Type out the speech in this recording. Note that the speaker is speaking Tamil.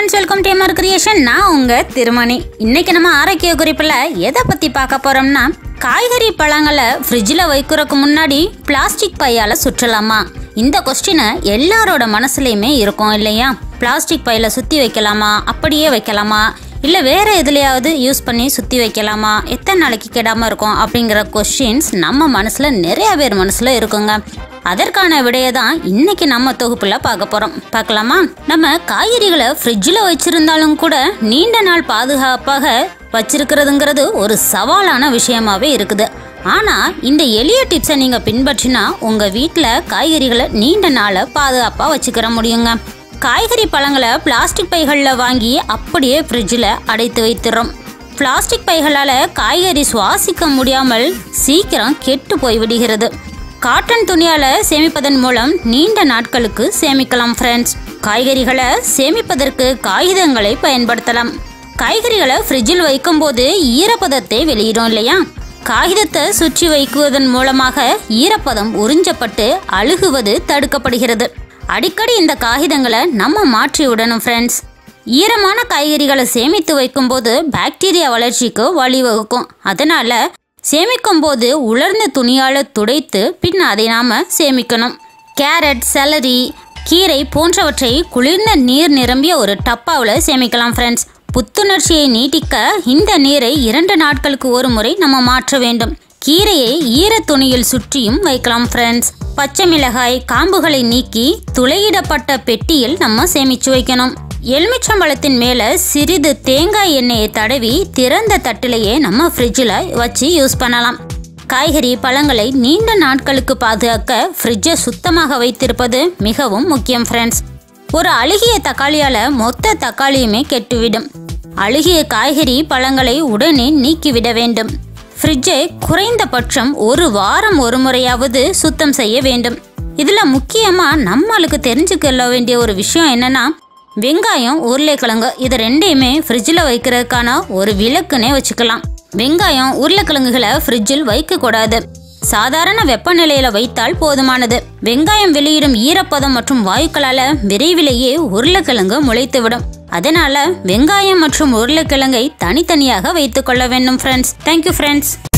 ஃப்ரெண்ட்ஸ் வெல்கம் டேமர் கிரியேஷன் நான் உங்க திருமணி இன்னைக்கு நம்ம ஆரோக்கிய குறிப்பில் எதை பத்தி பார்க்க போறோம்னா காய்கறி பழங்களை ஃப்ரிட்ஜில் வைக்கிறதுக்கு முன்னாடி பிளாஸ்டிக் பையால சுற்றலாமா இந்த கொஸ்டினை எல்லாரோட மனசுலையுமே இருக்கும் இல்லையா பிளாஸ்டிக் பையில சுத்தி வைக்கலாமா அப்படியே வைக்கலாமா இல்லை வேற எதுலையாவது யூஸ் பண்ணி சுற்றி வைக்கலாமா எத்தனை நாளைக்கு கெடாமல் இருக்கும் அப்படிங்கிற கொஸ்டின்ஸ் நம்ம மனசில் நிறைய பேர் மனசில் இருக்குங்க அதற்கான விடையை தான் இன்னைக்கு நம்ம தொகுப்புல பார்க்க போறோம் பார்க்கலாமா நம்ம காய்கறிகளை ஃப்ரிட்ஜில் வச்சிருந்தாலும் கூட நீண்ட நாள் பாதுகாப்பாக வச்சிருக்கிறதுங்கிறது ஒரு சவாலான விஷயமாவே இருக்குது ஆனா இந்த எளிய டிப்ஸை நீங்க பின்பற்றினா உங்க வீட்டில் காய்கறிகளை நீண்ட நாளை பாதுகாப்பா வச்சுக்கிற முடியுங்க காய்கறி பழங்களை பிளாஸ்டிக் பைகளில் வாங்கி அப்படியே ஃப்ரிட்ஜில் அடைத்து வைத்துறோம் பிளாஸ்டிக் பைகளால் காய்கறி சுவாசிக்க முடியாமல் சீக்கிரம் கெட்டு போய் விடுகிறது காட்டன் துணியால் சேமிப்பதன் மூலம் நீண்ட நாட்களுக்கு சேமிக்கலாம் ஃப்ரெண்ட்ஸ் காய்கறிகளை சேமிப்பதற்கு காகிதங்களை பயன்படுத்தலாம் காய்கறிகளை ஃப்ரிட்ஜில் வைக்கும்போது ஈரப்பதத்தை வெளியிடும் இல்லையா காகிதத்தை சுற்றி வைக்குவதன் மூலமாக ஈரப்பதம் உறிஞ்சப்பட்டு அழுகுவது தடுக்கப்படுகிறது அடிக்கடி இந்த காகிதங்களை நம்ம மாற்றி விடணும் ஃப்ரெண்ட்ஸ் ஈரமான காய்கறிகளை சேமித்து வைக்கும்போது பாக்டீரியா வளர்ச்சிக்கு வழிவகுக்கும் அதனால சேமிக்கும் போது உலர்ந்த துணியால துடைத்து பின் அதை நாம சேமிக்கணும் கேரட் செலரி கீரை போன்றவற்றை குளிர்ந்த நீர் நிரம்பிய ஒரு டப்பாவில் சேமிக்கலாம் ஃப்ரெண்ட்ஸ் புத்துணர்ச்சியை நீட்டிக்க இந்த நீரை இரண்டு நாட்களுக்கு ஒரு முறை நம்ம மாற்ற வேண்டும் கீரையை ஈர துணியில் சுற்றியும் வைக்கலாம் ஃப்ரெண்ட்ஸ் பச்சை மிளகாய் காம்புகளை நீக்கி துளையிடப்பட்ட பெட்டியில் நம்ம சேமிச்சு வைக்கணும் எலுமிச்சம்பழத்தின் மேலே சிறிது தேங்காய் எண்ணெயை தடவி திறந்த தட்டிலேயே நம்ம ஃப்ரிட்ஜில் வச்சு யூஸ் பண்ணலாம் காய்கறி பழங்களை நீண்ட நாட்களுக்கு பாதுகாக்க ஃப்ரிட்ஜை சுத்தமாக வைத்திருப்பது மிகவும் முக்கியம் ஃப்ரெண்ட்ஸ் ஒரு அழுகிய தக்காளியால் மொத்த தக்காளியுமே கெட்டுவிடும் அழுகிய காய்கறி பழங்களை உடனே நீக்கிவிட வேண்டும் ஃப்ரிட்ஜை குறைந்தபட்சம் ஒரு வாரம் ஒரு முறையாவது சுத்தம் செய்ய வேண்டும் இதில் முக்கியமாக நம்மளுக்கு தெரிஞ்சுக்கொள்ள வேண்டிய ஒரு விஷயம் என்னன்னா வெங்காயம் உருளைக்கிழங்கு இது ரெண்டையுமே ஃப்ரிட்ஜில் வைக்கிறதுக்கான ஒரு விளக்குனே வச்சுக்கலாம் வெங்காயம் உருளைக்கிழங்குகளை ஃப்ரிட்ஜில் வைக்கக்கூடாது சாதாரண வெப்பநிலையில வைத்தால் போதுமானது வெங்காயம் வெளியிடும் ஈரப்பதம் மற்றும் வாயுக்களால விரைவிலேயே உருளைக்கிழங்கு முளைத்துவிடும் அதனால வெங்காயம் மற்றும் உருளைக்கிழங்கை தனித்தனியாக வைத்துக் கொள்ள வேண்டும் ஃப்ரெண்ட்ஸ் தேங்க்யூ ஃப்ரெண்ட்ஸ்